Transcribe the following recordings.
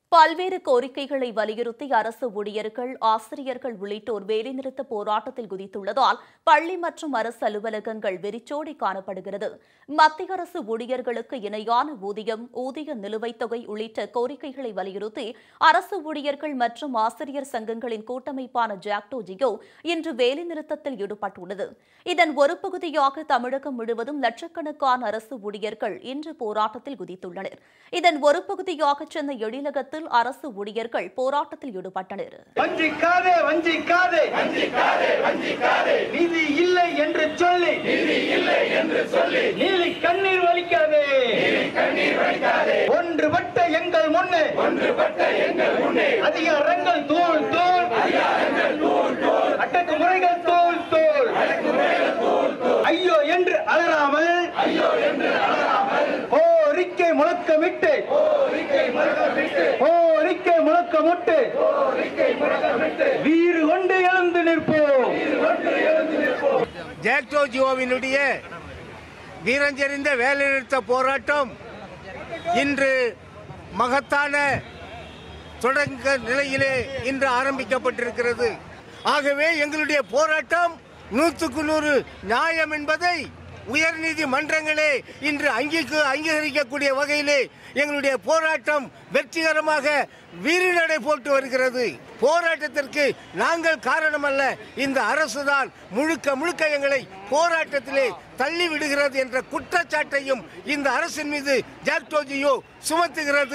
பல்வேறு கோரிக்கைகளை வலியுறுத்தி அரசு ஊழியர்கள் ஆசிரியர்கள் உள்ளிட்டோர் வேலைநிறுத்த போராட்டத்தில் குதித்துள்ளதால் பள்ளி மற்றும் அரசு அலுவலகங்கள் வெறிச்சோடி காணப்படுகிறது மத்திய அரசு ஊழியர்களுக்கு இணையான ஊதியம் ஊதிய நிலுவைத் தொகை உள்ளிட்ட கோரிக்கைகளை வலியுறுத்தி அரசு ஊழியர்கள் மற்றும் ஆசிரியர் சங்கங்களின் கூட்டமைப்பான ஜாக்டோ ஜியோ இன்று வேலைநிறுத்தத்தில் ஈடுபட்டுள்ளது இதன் ஒரு பகுதியாக தமிழகம் முழுவதும் லட்சக்கணக்கான அரசு ஊழியர்கள் இன்று போராட்டத்தில் குதித்துள்ளனர் இதன் ஒரு பகுதியாக சென்னை எழிலகத்தில் அரசு ஊழியர்கள் போராட்டத்தில் ஈடுபட்டனர் வஞ்சிக்காதே வஞ்சிக்காதே வஞ்சிக்காதே வஞ்சிக்காதே நீதி இல்லை என்று சொல்லி நீதி இல்லை என்று சொல்லி நீலி கண்ணீர் வலிக்காதே நீலி கண்ணீர் வலிக்காதே ஒன்றுபட்ட எங்கள் முன்னே ஒன்றுபட்ட எங்கள் முன்னே அதிகாரங்கள் தூள் தூள் அதிகாரங்கள் தூள் தூள் அடக்குமுறைகள் தூள் தூள் அடக்குமுறைகள் தூள் தூள் ஐயோ என்று அலறாமல் ஐயோ என்று அலறாமல் கோரிக்கை முழக்கமிட்டு கோரிக்கை முழக்கமிட்டு கோரிக்கை முழக்கமிட்டு கோரிக்கை முழக்கமிட்டு வீறு கொண்டு எழுந்து நிற்போம் வீறு கொண்டு எழுந்து நிற்போம் ஜேக்டோ ஜியோவினுடைய வீரஞ்செறிந்த வேலைநிறுத்த போராட்டம் இன்று மகத்தான தொடங்க நிலையிலே இன்று ஆரம்பிக்கப்பட்டிருக்கிறது ஆகவே எங்களுடைய போராட்டம் நூற்றுக்கு நூறு நியாயம் என்பதை உயர்நீதி மன்றங்களே இன்று அங்கீக அங்கீகரிக்கக்கூடிய வகையிலே எங்களுடைய போராட்டம் வெற்றிகரமாக வீறுநடை போட்டு வருகிறது போராட்டத்திற்கு நாங்கள் காரணம் அல்ல இந்த அரசுதான் முழுக்க முழுக்க எங்களை போராட்டத்திலே தள்ளி விடுகிறது என்ற குற்றச்சாட்டையும் இந்த அரசின் மீது ஜாக்டோஜியோ சுமத்துகிறது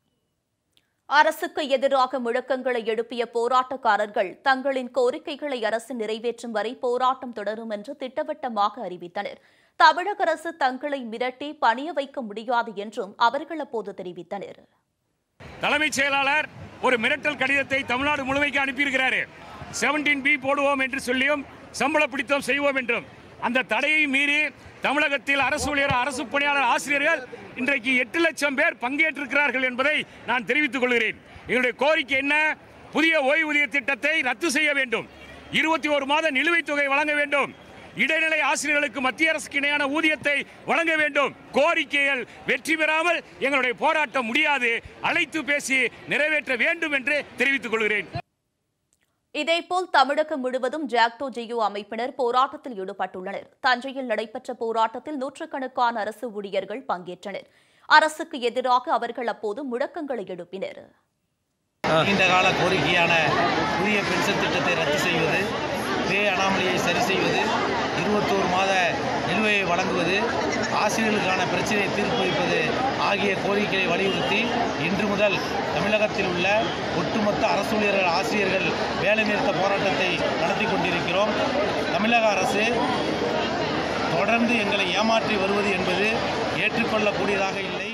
அரசுக்கு எதிராக முழக்கங்களை எழுப்பிய போராட்டக்காரர்கள் தங்களின் கோரிக்கைகளை அரசு நிறைவேற்றும் வரை போராட்டம் தொடரும் என்று திட்டவட்டமாக அறிவித்தனர் தமிழக அரசு தங்களை மிரட்டி பணிய வைக்க முடியாது என்றும் அவர்கள் அப்போது தெரிவித்தனர் தலைமைச் செயலாளர் ஒரு மிரட்டல் கடிதத்தை தமிழ்நாடு முழுமைக்கு அனுப்பியிருக்கிறாரு செவன்டீன் பி போடுவோம் என்று சொல்லியும் சம்பள பிடித்தம் செய்வோம் என்றும் அந்த தடையை மீறி தமிழகத்தில் அரசு ஊழியர் அரசு பணியாளர் ஆசிரியர்கள் இன்றைக்கு எட்டு லட்சம் பேர் பங்கேற்றிருக்கிறார்கள் என்பதை நான் தெரிவித்துக் கொள்கிறேன் எங்களுடைய கோரிக்கை என்ன புதிய ஓய்வூதிய திட்டத்தை ரத்து செய்ய வேண்டும் இருபத்தி ஒரு மாத நிலுவைத் தொகை வழங்க வேண்டும் இடைநிலை ஆசிரியர்களுக்கு மத்திய அரசுக்கு இணையான ஊதியத்தை வழங்க வேண்டும் கோரிக்கைகள் வெற்றி பெறாமல் எங்களுடைய போராட்டம் முடியாது அழைத்து பேசி நிறைவேற்ற வேண்டும் என்று தெரிவித்துக் கொள்கிறேன் இதேபோல் தமிழகம் முழுவதும் ஜாக்டோ ஜியோ அமைப்பினர் போராட்டத்தில் ஈடுபட்டுள்ளனர் தஞ்சையில் நடைபெற்ற போராட்டத்தில் நூற்றுக்கணக்கான அரசு ஊழியர்கள் பங்கேற்றனர் அரசுக்கு எதிராக அவர்கள் அப்போது முழக்கங்களை எழுப்பினர் நீண்ட கால கோரிக்கையான புதிய பென்ஷன் திட்டத்தை ரத்து செய்வது பே அனாமலியை சரி செய்வது இருபத்தோரு மாத நிலுவையை வழங்குவது ஆசிரியர்களுக்கான பிரச்சனையை தீர்ப்பு வைப்பது ஆகிய கோரிக்கைகளை வலியுறுத்தி இன்று முதல் தமிழகத்தில் உள்ள ஒட்டுமொத்த அரசு ஊழியர்கள் ஆசிரியர்கள் வேலைநிறுத்த போராட்டத்தை நடத்தி கொண்டிருக்கிறோம் தமிழக அரசு தொடர்ந்து எங்களை ஏமாற்றி வருவது என்பது ஏற்றுக்கொள்ளக்கூடியதாக இல்லை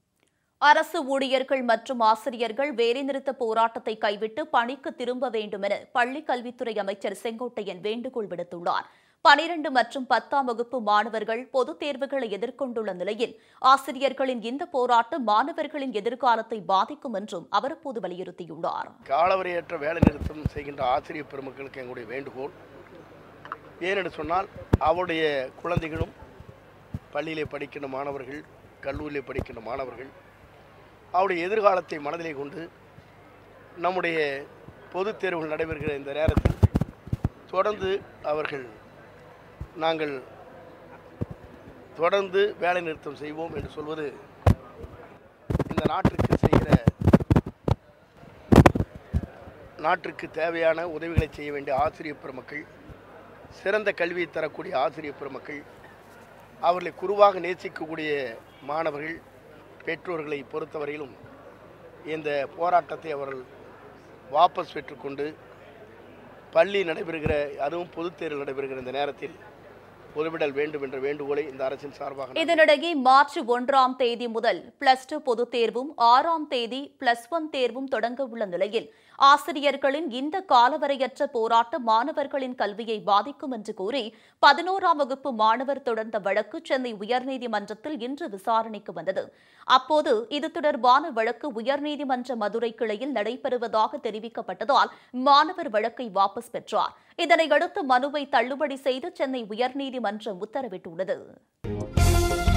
அரசு ஊழியர்கள் மற்றும் ஆசிரியர்கள் வேலைநிறுத்த போராட்டத்தை கைவிட்டு பணிக்கு திரும்ப வேண்டும் என பள்ளிக் கல்வித்துறை அமைச்சர் செங்கோட்டையன் வேண்டுகோள் விடுத்துள்ளார் பனிரெண்டு மற்றும் பத்தாம் வகுப்பு மாணவர்கள் பொதுத் தேர்வுகளை எதிர்கொண்டுள்ள நிலையில் ஆசிரியர்களின் இந்த போராட்டம் மாணவர்களின் எதிர்காலத்தை பாதிக்கும் என்றும் அவர் அப்போது வலியுறுத்தியுள்ளார் காலவரையற்ற வேலை நிறுத்தம் செய்கின்ற ஆசிரியர் பெருமக்களுக்கு எங்களுடைய வேண்டுகோள் ஏனென்று சொன்னால் அவருடைய குழந்தைகளும் பள்ளியிலே படிக்கின்ற மாணவர்கள் கல்லூரியிலே படிக்கின்ற மாணவர்கள் அவருடைய எதிர்காலத்தை மனதிலே கொண்டு நம்முடைய பொதுத் தேர்வுகள் நடைபெறுகிற இந்த நேரத்தில் தொடர்ந்து அவர்கள் நாங்கள் தொடர்ந்து வேலை நிறுத்தம் செய்வோம் என்று சொல்வது இந்த நாட்டிற்கு செய்கிற நாட்டிற்கு தேவையான உதவிகளை செய்ய வேண்டிய ஆசிரியர் பெருமக்கள் சிறந்த கல்வியை தரக்கூடிய ஆசிரியர் பெருமக்கள் அவர்களை குருவாக நேசிக்கக்கூடிய மாணவர்கள் பெற்றோர்களை பொறுத்தவரையிலும் இந்த போராட்டத்தை அவர்கள் வாபஸ் பெற்றுக்கொண்டு பள்ளி நடைபெறுகிற அதுவும் பொதுத் தேர்வு நடைபெறுகிற இந்த நேரத்தில் பொதுவிடல் வேண்டும் என்ற வேண்டுகோளை இந்த அரசின் சார்பாக நான் இதனிடையே மார்ச் ஒன்றாம் தேதி முதல் பிளஸ் டூ பொதுத் தேர்வும் ஆறாம் தேதி பிளஸ் ஒன் தேர்வும் தொடங்க உள்ள நிலையில் ஆசிரியர்களின் இந்த காலவரையற்ற போராட்டம் மாணவர்களின் கல்வியை பாதிக்கும் என்று கூறி பதினோராம் வகுப்பு மாணவர் தொடர்ந்த வழக்கு சென்னை உயர்நீதிமன்றத்தில் இன்று விசாரணைக்கு வந்தது அப்போது இது தொடர்பான வழக்கு உயர்நீதிமன்ற மதுரை கிளையில் நடைபெறுவதாக தெரிவிக்கப்பட்டதால் மாணவர் வழக்கை வாபஸ் பெற்றார் இதனையடுத்து மனுவை தள்ளுபடி செய்து சென்னை உயர்நீதிமன்றம் உத்தரவிட்டுள்ளது